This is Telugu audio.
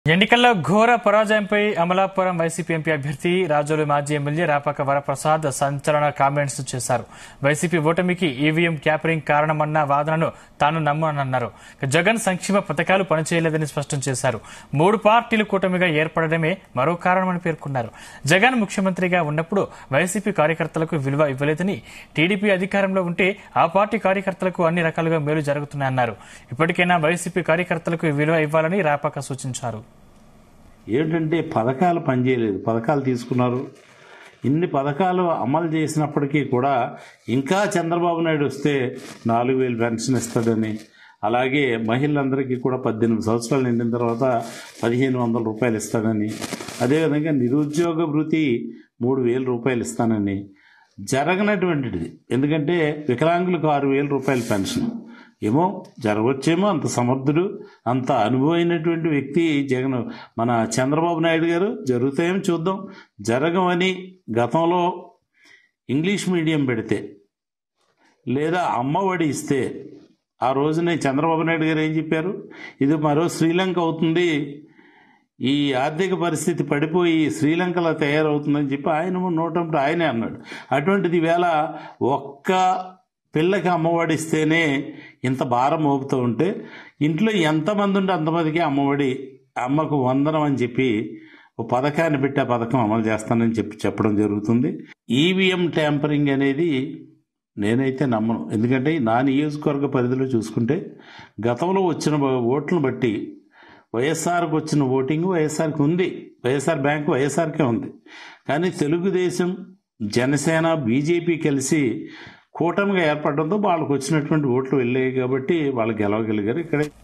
ఎన్నికల్లో ఘోర పరాజయంపై అమలాపురం వైసీపీ ఎంపీ అభ్యర్థి రాజోలు మాజీ ఎమ్మెల్యే రాపాక వరప్రసాద్ సంచలన కామెంట్స్ చేశారు వైసీపీ ఓటమికి ఈవీఎం క్యాపరింగ్ కారణమన్న వాదనను తాను నమ్మనన్నారు జగన్ సంక్షేమ పథకాలు పనిచేయలేదని స్పష్టం చేశారు మూడు పార్టీలు కూటమిగా ఏర్పడడమే మరో కారణమని పేర్కొన్నారు జగన్ ముఖ్యమంత్రిగా ఉన్నప్పుడు వైసీపీ కార్యకర్తలకు విలువ ఇవ్వలేదని టీడీపీ అధికారంలో ఉంటే ఆ పార్టీ కార్యకర్తలకు అన్ని రకాలుగా మేలు జరుగుతున్నాయన్నారు ఇప్పటికైనా వైసీపీ కార్యకర్తలకు విలువ ఇవ్వాలని రాపాక సూచించారు ఏంటంటే పథకాలు పనిచేయలేదు పథకాలు తీసుకున్నారు ఇన్ని పథకాలు అమలు చేసినప్పటికీ కూడా ఇంకా చంద్రబాబు నాయుడు వస్తే నాలుగు వేలు పెన్షన్ ఇస్తాడని అలాగే మహిళలందరికీ కూడా పద్దెనిమిది సంవత్సరాలు నిండిన తర్వాత పదిహేను వందల రూపాయలు ఇస్తాడని అదేవిధంగా నిరుద్యోగ భృతి మూడు వేల రూపాయలు ఇస్తానని జరగనటువంటిది ఎందుకంటే వికలాంగులకు ఆరు వేల రూపాయల పెన్షన్ ఏమో జరగవచ్చేమో అంత సమర్థుడు అంత అనుభవమైనటువంటి వ్యక్తి జగన్ మన చంద్రబాబు నాయుడు గారు జరుగుతాయేమో చూద్దాం జరగవని గతంలో ఇంగ్లీష్ మీడియం పెడితే లేదా అమ్మఒడి ఇస్తే ఆ రోజునే చంద్రబాబు నాయుడు గారు ఏం చెప్పారు ఇది మరో శ్రీలంక అవుతుంది ఈ ఆర్థిక పరిస్థితి పడిపోయి శ్రీలంకలో తయారవుతుందని చెప్పి ఆయన నోటంటే ఆయనే అన్నాడు అటువంటిది ఈవేళ ఒక్క పిల్లకి అమ్మఒడి ఇస్తేనే ఇంత భారం మోపుతూ ఉంటే ఇంట్లో ఎంతమంది ఉంటే అంతమందికి అమ్మఒడి అమ్మకు వందనం అని చెప్పి ఓ పథకాన్ని పెట్టి ఆ పథకం అమలు చేస్తానని చెప్పి చెప్పడం జరుగుతుంది ఈవీఎం ట్యాంపరింగ్ అనేది నేనైతే నమ్మను ఎందుకంటే నా నియోజకవర్గ పరిధిలో చూసుకుంటే గతంలో వచ్చిన ఓట్లను బట్టి వైఎస్ఆర్కి వచ్చిన ఓటింగ్ వైఎస్ఆర్కి ఉంది వైఎస్ఆర్ బ్యాంక్ వైఎస్ఆర్కే ఉంది కానీ తెలుగుదేశం జనసేన బీజేపీ కలిసి కూటమిగా ఏర్పడడంతో వాళ్ళకు వచ్చినటువంటి ఓట్లు వెళ్ళాయి కాబట్టి వాళ్ళు గెలవగలిగారు ఇక్కడ